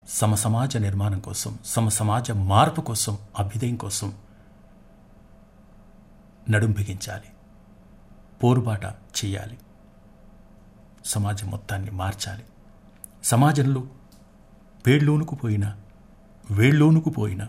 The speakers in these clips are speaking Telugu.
సమ సమాజ నిర్మాణం కోసం సమ సమాజ మార్పు కోసం అభ్యుదయం కోసం నడుం బిగించాలి పోరుబాట చేయాలి సమాజం మొత్తాన్ని మార్చాలి సమాజంలో పేళ్ళోనుకు పోయిన వేళ్ళోనుకు పోయిన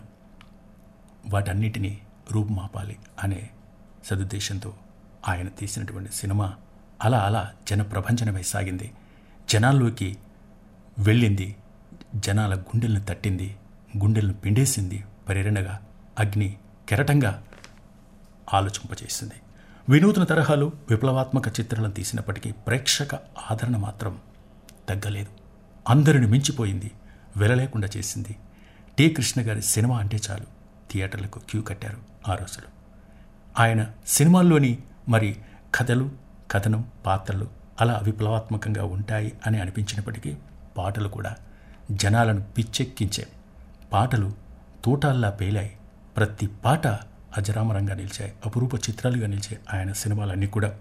వాటన్నిటినీ రూపుమాపాలి అనే సదుద్దేశంతో ఆయన తీసినటువంటి సినిమా అలా అలా జన ప్రభంజనమై సాగింది జనాల్లోకి వెళ్ళింది జనాల గుండెలను తట్టింది గుండెలను పిండేసింది ప్రేరణగా అగ్ని కెరటంగా ఆలోచింపజేసింది వినూత్న తరహాలో విప్లవాత్మక చిత్రాలను తీసినప్పటికీ ప్రేక్షక ఆదరణ మాత్రం తగ్గలేదు అందరిని మించిపోయింది వెలలేకుండా చేసింది టి కృష్ణ గారి సినిమా అంటే చాలు థియేటర్లకు క్యూ కట్టారు ఆ రోజులు ఆయన సినిమాల్లోని మరి కథలు కథనం పాత్రలు అలా విప్లవాత్మకంగా ఉంటాయి అని అనిపించినప్పటికీ పాటలు కూడా జనాలను పిచ్చెక్కించే పాటలు తూటాల్లా పేలాయి ప్రతి పాట అజరామరంగా నిలిచాయి అపురూప చిత్రాలుగా నిలిచాయి ఆయన సినిమాలన్నీ కూడా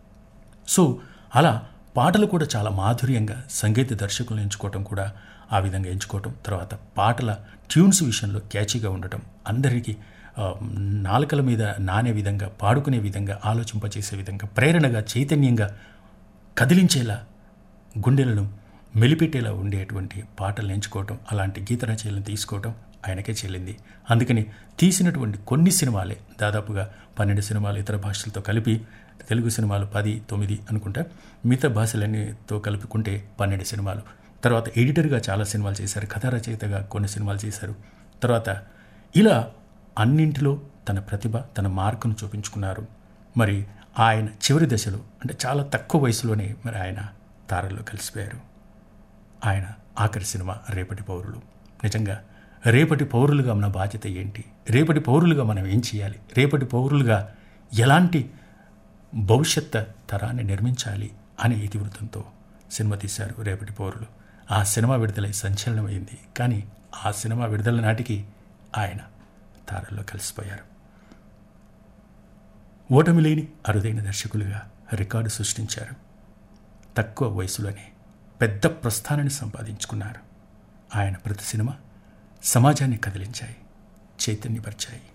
సో అలా పాటలు కూడా చాలా మాధుర్యంగా సంగీత దర్శకులను ఎంచుకోవటం కూడా ఆ విధంగా ఎంచుకోవటం తర్వాత పాటల ట్యూన్స్ విషయంలో క్యాచీగా ఉండటం అందరికీ ఆ, నాలుకల మీద నానే విధంగా పాడుకునే విధంగా ఆలోచింపచేసే విధంగా ప్రేరణగా చైతన్యంగా కదిలించేలా గుండెలను మెలిపెట్టేలా ఉండేటువంటి పాటలు ఎంచుకోవటం అలాంటి గీత రచనలను తీసుకోవటం ఆయనకే చెల్లింది అందుకని తీసినటువంటి కొన్ని సినిమాలే దాదాపుగా పన్నెండు సినిమాలు ఇతర భాషలతో కలిపి తెలుగు సినిమాలు పది తొమ్మిది అనుకుంటా మిగతా భాషలన్నీతో కలుపుకుంటే పన్నెండు సినిమాలు తర్వాత ఎడిటర్గా చాలా సినిమాలు చేశారు కథా రచయితగా కొన్ని సినిమాలు చేశారు తర్వాత ఇలా అన్నింటిలో తన ప్రతిభ తన మార్కును చూపించుకున్నారు మరి ఆయన చివరి దశలో అంటే చాలా తక్కువ వయసులోనే మరి ఆయన తారల్లో కలిసిపోయారు ఆయన ఆఖరి సినిమా రేపటి పౌరులు నిజంగా రేపటి పౌరులుగా మన బాధ్యత ఏంటి రేపటి పౌరులుగా మనం ఏం చేయాలి రేపటి పౌరులుగా ఎలాంటి భవిష్యత్ తరాన్ని నిర్మించాలి అనే ఇతివృత్తంతో సినిమా తీశారు రేపటి పౌరులు ఆ సినిమా విడుదలై సంచలనమైంది కానీ ఆ సినిమా విడుదల నాటికి ఆయన తారల్లో కలిసిపోయారు ఓటమి లేని అరుదైన దర్శకులుగా రికార్డు సృష్టించారు తక్కువ వయసులోనే పెద్ద ప్రస్థానాన్ని సంపాదించుకున్నారు ఆయన ప్రతి సినిమా సమాజాన్ని కదిలించాయి చైతన్యపరిచాయి